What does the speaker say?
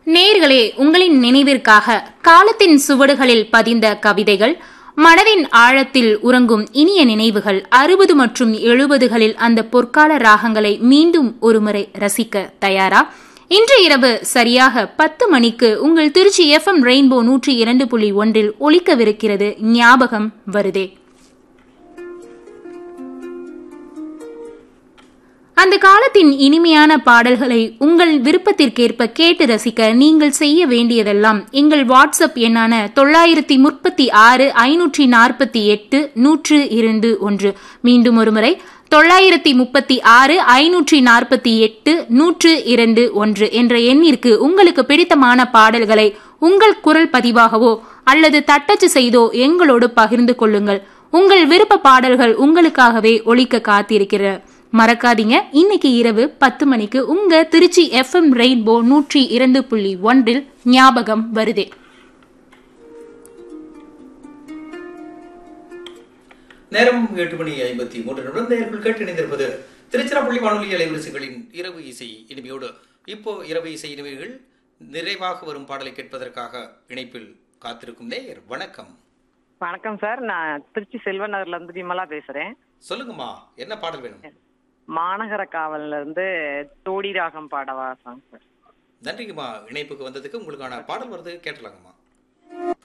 நேர்களே உங்களின் நினைவிற்காக காலத்தின் சுவடுகளில் பதிந்த கவிதைகள் மனதின் ஆழத்தில் உறங்கும் இனிய நினைவுகள் அறுபது மற்றும் எழுபதுகளில் அந்த பொற்கால ராகங்களை மீண்டும் ஒருமுறை ரசிக்க தயாரா இன்று இரவு சரியாக பத்து மணிக்கு உங்கள் திருச்சி எஃப்எம் ரெயின்போ நூற்றி இரண்டு புள்ளி ஒன்றில் ஒலிக்கவிருக்கிறது ஞாபகம் வருதே அந்த காலத்தின் இனிமையான பாடல்களை உங்கள் விருப்பத்திற்கேற்ப கேட்டு ரசிக்க நீங்கள் செய்ய வேண்டியதெல்லாம் எங்கள் வாட்ஸ்அப் எண்ணான தொள்ளாயிரத்தி முப்பத்தி ஆறு ஐநூற்றி நாற்பத்தி எட்டு நூற்று இரண்டு ஒன்று மீண்டும் ஒருமுறை தொள்ளாயிரத்தி முப்பத்தி ஆறு ஐநூற்றி நாற்பத்தி எட்டு நூற்று இரண்டு ஒன்று என்ற எண்ணிற்கு உங்களுக்கு பிடித்தமான பாடல்களை உங்கள் குரல் பதிவாகவோ அல்லது தட்டச்சு செய்தோ எங்களோடு பகிர்ந்து கொள்ளுங்கள் உங்கள் விருப்ப பாடல்கள் உங்களுக்காகவே ஒழிக்க காத்திருக்கிற மறக்காதீங்க இன்னைக்கு இரவு பத்து மணிக்கு உங்க திருச்சி எஃப்எம் ரெயின்போ நூற்றி இரண்டு புள்ளி ஒன்றில் ஞாபகம் வருதே நேரம் எட்டு மணி ஐம்பத்தி மூன்று நிமிடம் நேர்கள் கேட்டு இணைந்திருப்பது திருச்சிராப்பள்ளி வானொலி அலைவரிசைகளின் இரவு இசை இனிமையோடு இப்போ இரவு இசை இனிமைகள் நிறைவாக வரும் பாடலை கேட்பதற்காக இணைப்பில் காத்திருக்கும் நேயர் வணக்கம் வணக்கம் சார் நான் திருச்சி செல்வ நகர்ல இருந்து விமலா பேசுறேன் சொல்லுங்கம்மா என்ன பாடல் வேணும் மாநகர காவல்ல இருந்து தோடி ராகம் பாடவா சாங் சார் நன்றிங்கம்மா இணைப்புக்கு வந்ததுக்கு உங்களுக்கான பாடல் வருது கேட்டலாங்கம்மா